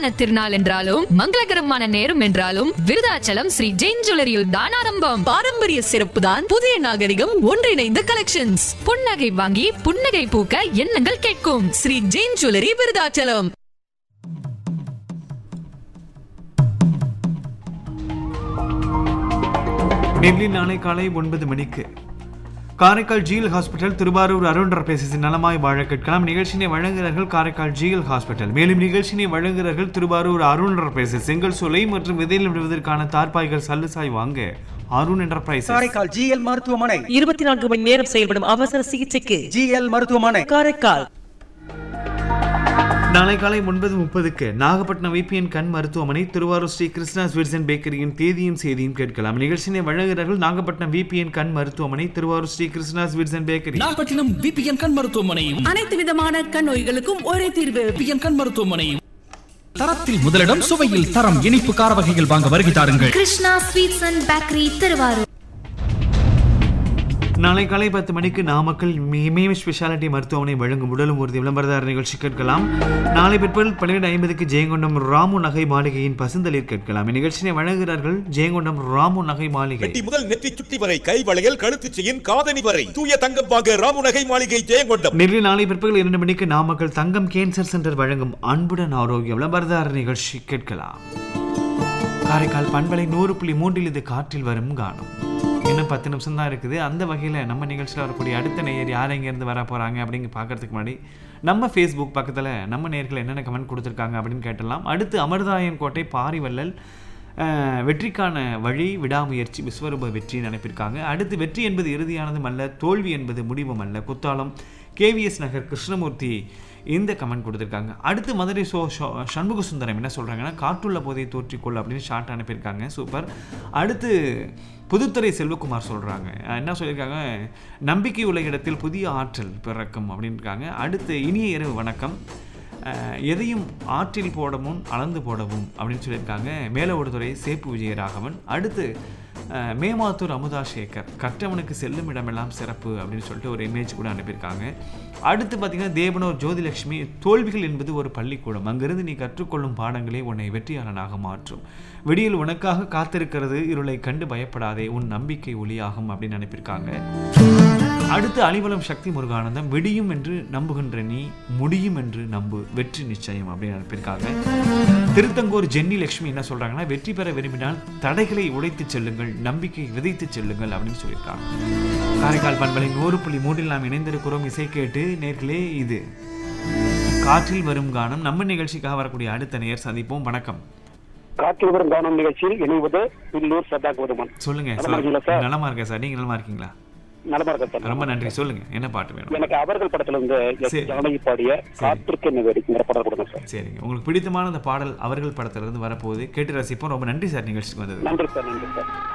சுபமான திருநாள் என்றாலும் மங்களகரமான நேரம் என்றாலும் விருதாச்சலம் ஸ்ரீ ஜெயின் ஜுவல்லரியில் தான் ஆரம்பம் பாரம்பரிய சிறப்பு தான் புதிய நாகரிகம் ஒன்றிணைந்த கலெக்ஷன்ஸ் புன்னகை வாங்கி புன்னகை பூக்க எண்ணங்கள் கேட்கும் ஸ்ரீ ஜெயின் ஜுவல்லரி விருதாச்சலம் டெல்லி நாளை காலை ஒன்பது மணிக்கு காரைக்கால் ஜிஎல் ஹாஸ்பிட்டல் திருவாரூர் அருண் ரபேசிஸ் நலமாய் வாழ கேட்கலாம் நிகழ்ச்சியினை வழங்குகிறார்கள் காரைக்கால் ஜிஎல் ஹாஸ்பிட்டல் மேலும் நிகழ்ச்சியினை வழங்குகிறார்கள் திருவாரூர் அருண் ரபேசிஸ் செங்கல் சோலை மற்றும் விதையில் விடுவதற்கான தார்பாய்கள் சல்லுசாய் வாங்க அருண் என்டர்பிரைசஸ் காரைக்கால் ஜிஎல் மருத்துவமனை இருபத்தி நான்கு மணி நேரம் செயல்படும் அவசர சிகிச்சைக்கு ஜிஎல் மருத்துவமனை காரைக்கால் நாளை காலை ஒன்பது முப்பதுக்கு நாகப்பட்டினம் விபிஎன் கண் மருத்துவமனை திருவாரூர் ஸ்ரீ கிருஷ்ணா ஸ்வீட்ஸ் அண்ட் பேக்கரியின் தேதியும் செய்தியும் கேட்கலாம் நிகழ்ச்சியினை வழங்குகிறார்கள் நாகப்பட்டினம் விபிஎன் கண் மருத்துவமனை Thiruvarur Sri Krishna sweets and bakery Nagapattinam V P N கண் மருத்துவமனையும் அனைத்து விதமான கண் நோய்களுக்கும் ஒரே தீர்வு விபிஎன் கண் மருத்துவமனையும் தரத்தில் முதலிடம் சுவையில் தரம் இனிப்பு கார வகைகள் வாங்க வருகை தாருங்கள் Krishna sweets and bakery Thiruvarur நாளை காலை பத்து மணிக்கு நாமக்கல் இமயம் ஸ்பெஷாலிட்டி மருத்துவமனை வழங்கும் உடலும் உறுதி விளம்பரதார நிகழ்ச்சி கேட்கலாம் நாளை பிற்பகல் பன்னிரெண்டு ஐம்பதுக்கு ஜெயங்கொண்டம் ராமு நகை மாளிகையின் பசுந்தளிர் கேட்கலாம் இந்நிகழ்ச்சியை வழங்குகிறார்கள் ஜெயங்கொண்டம் ராமு நகை மாளிகை வெட்டி முதல் நெற்றி சுட்டி வரை கை வளையல் கழுத்து செயின் காதணி வரை தூய தங்கம் வாங்க ராமுநகை மாளிகை ஜெயங்கொண்டம் நெல்லை நாளை பிற்பகல் இரண்டு மணிக்கு நாமக்கல் தங்கம் கேன்சர் சென்டர் வழங்கும் அன்புடன் ஆரோக்கியம் விளம்பரதார நிகழ்ச்சி கேட்கலாம் காரைக்கால் பண்பலை நூறு புள்ளி மூன்றில் இது காற்றில் வரும் காணும் இன்னும் பத்து நிமிஷம் தான் இருக்குது அந்த வகையில் நம்ம நிகழ்ச்சியில் வரக்கூடிய அடுத்த நேயர் யார் எங்கேருந்து வர போகிறாங்க அப்படிங்க பார்க்கறதுக்கு முன்னாடி நம்ம ஃபேஸ்புக் பக்கத்தில் நம்ம நேர்கள் என்னென்ன கமெண்ட் கொடுத்துருக்காங்க அப்படின்னு கேட்டலாம் அடுத்து அமர்தாயன் கோட்டை பாரிவள்ளல் அஹ், வெற்றிக்கான வழி விடாமுயற்சி விஸ்வரூப வெற்றின்னு அனுப்பியிருக்காங்க அடுத்து வெற்றி என்பது இறுதியானதும் அல்ல தோல்வி என்பது முடிவும் அல்ல குத்தாலம் கேவிஎஸ் நகர் கிருஷ்ணமூர்த்தி இந்த கமெண்ட் கொடுத்துருக்காங்க அடுத்து மதுரை சோ ஷோ- சண்முக சுந்தரம் என்ன சொல்கிறாங்கன்னா காற்றுள்ள போதை தோற்றிக்கொள் அப்படின்னு ஷார்ட் அனுப்பியிருக்காங்க சூப்பர் அடுத்து புதுத்துறை செல்வகுமார் சொல்கிறாங்க என்ன சொல்லியிருக்காங்க நம்பிக்கை உள்ள இடத்தில் புதிய ஆற்றல் பிறக்கும் அப்படின்னு இருக்காங்க அடுத்து இனிய இரவு வணக்கம் அஹ், எதையும் ஆற்றில் போடவும் அளந்து போடவும் அப்படின்னு சொல்லியிருக்காங்க மேலோடுதுறை சேப்பு விஜயராகவன் அடுத்து அஹ், மேமாத்தூர் அமுதா சேகர் கற்றவனுக்கு செல்லும் இடமெல்லாம் சிறப்பு அப்படின்னு சொல்லிட்டு ஒரு இமேஜ் கூட அனுப்பியிருக்காங்க அடுத்து பார்த்தீங்கன்னா தேவனூர் ஜோதிலட்சுமி தோல்விகள் என்பது ஒரு பள்ளிக்கூடம் அங்கிருந்து நீ கற்றுக்கொள்ளும் பாடங்களே உன்னை வெற்றியாளனாக மாற்றும் விடியல் உனக்காக காத்திருக்கிறது இருளை கண்டு பயப்படாதே உன் நம்பிக்கை ஒளியாகும் அப்படின்னு அனுப்பியிருக்காங்க அடுத்து அலிவலம் சக்தி முருகானந்தம் விடியும் என்று நம்புகின்ற நீ முடியும் என்று நம்பு வெற்றி நிச்சயம் அப்படின்னு அனுப்பியிருக்காங்க திருத்தங்கூர் ஜென்னி லட்சுமி என்ன சொல்றாங்கன்னா வெற்றி பெற விரும்பினால் தடைகளை உடைத்துச் செல்லுங்கள் நம்பிக்கை விதைத்துச் செல்லுங்கள் அப்படின்னு சொல்லியிருக்காங்க காரைக்கால் பண்பலை நூறு புள்ளி மூன்றில் நாம் இணைந்திருக்கிறோம் இசை கேட்டு நேர்களே இது காற்றில் வரும் கானம் நம்ம நிகழ்ச்சிக்காக வரக்கூடிய அடுத்த நேர் சந்திப்போம் வணக்கம் காற்றில் வரும் கவனம் நிகழ்ச்சியில் இணைவது பில்லூர் சதா கோதுமன் சொல்லுங்க நலமா இருக்கீங்களா சார்? நலமா இருக்கேன் சார் நீங்க நலமா இருக்கீங்களா நலமா இருக்க சார் ரொம்ப நன்றி சொல்லுங்க என்ன பாட்டு வேணும் எனக்கு அவர்கள் படத்துல இருந்து எஸ் சரி. ஜானகி பாடிய காற்றுக்கு என்ன வேடிக்கைங்கிற படம் கொடுங்க சார் சரிங்க உங்களுக்கு பிடித்தமான அந்த பாடல் அவர்கள் படத்திலிருந்து வரப்போகுது கேட்டு ரசிப்போம் ரொம்ப நன்றி சார் நிகழ்ச்சிக்கு வந்தது நன்றி சார் நன்றி சார்